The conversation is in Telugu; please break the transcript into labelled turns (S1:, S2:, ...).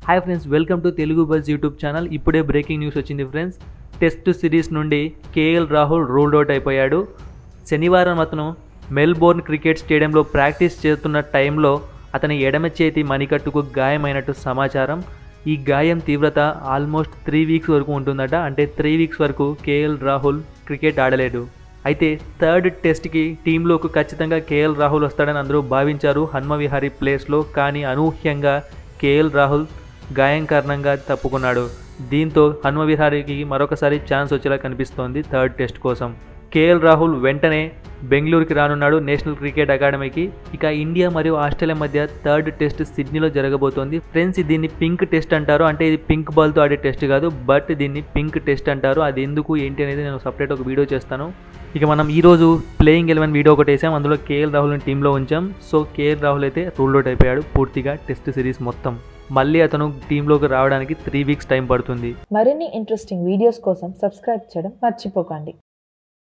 S1: hi friends welcome to Telugu buzz YouTube channel ఇప్పుడే బ్రేకింగ్ న్యూస్ వచ్చింది ఫ్రెండ్స్ టెస్ట్ సిరీస్ నుండి కేఎల్ రాహుల్ రూల్డ్ అవుట్ అయిపోయాడు శనివారం అతను మెల్బోర్న్ క్రికెట్ స్టేడియంలో ప్రాక్టీస్ చేస్తున్న టైంలో అతని ఎడమ చేతి మణికట్టుకు గాయమైనట్టు సమాచారం ఈ గాయం తీవ్రత ఆల్మోస్ట్ త్రీ వీక్స్ వరకు ఉంటుందట అంటే త్రీ వీక్స్ వరకు కేఎల్ రాహుల్ క్రికెట్ ఆడలేడు అయితే థర్డ్ టెస్ట్కి టీంలోకి ఖచ్చితంగా కేఎల్ రాహుల్ వస్తాడని అందరూ భావించారు హన్మవిహారీ ప్లేస్లో కానీ అనూహ్యంగా కేఎల్ రాహుల్ గాయం కారణంగా తప్పుకున్నాడు దీంతో హన్మవిహారీకి మరొకసారి ఛాన్స్ వచ్చేలా కనిపిస్తోంది థర్డ్ టెస్ట్ కోసం కేఎల్ రాహుల్ వెంటనే బెంగళూరుకి రానున్నాడు నేషనల్ క్రికెట్ అకాడమీకి ఇక ఇండియా మరియు ఆస్ట్రేలియా మధ్య థర్డ్ టెస్ట్ సిడ్నీలో జరగబోతోంది ఫ్రెండ్స్ దీన్ని పింక్ టెస్ట్ అంటారు అంటే ఇది పింక్ బాల్తో ఆడే టెస్ట్ కాదు బట్ దీన్ని పింక్ టెస్ట్ అంటారు అది ఎందుకు ఏంటి అనేది నేను సపరేట్ ఒక వీడియో చేస్తాను ఇక మనం ఈరోజు ప్లేయింగ్ ఎలెవెన్ వీడియో ఒకటి వేసాం అందులో కేఎల్ రాహుల్ని టీంలో ఉంచాం సో కేఎల్ రాహుల్ అయితే రూల్ అవుట్ అయిపోయాడు పూర్తిగా టెస్ట్ సిరీస్ మొత్తం మళ్ళీ అతను టీంలోకి రావడానికి త్రీ వీక్స్ టైం పడుతుంది
S2: మరిన్ని ఇంట్రెస్టింగ్ వీడియోస్ కోసం సబ్స్క్రైబ్ చేయడం మర్చిపోకండి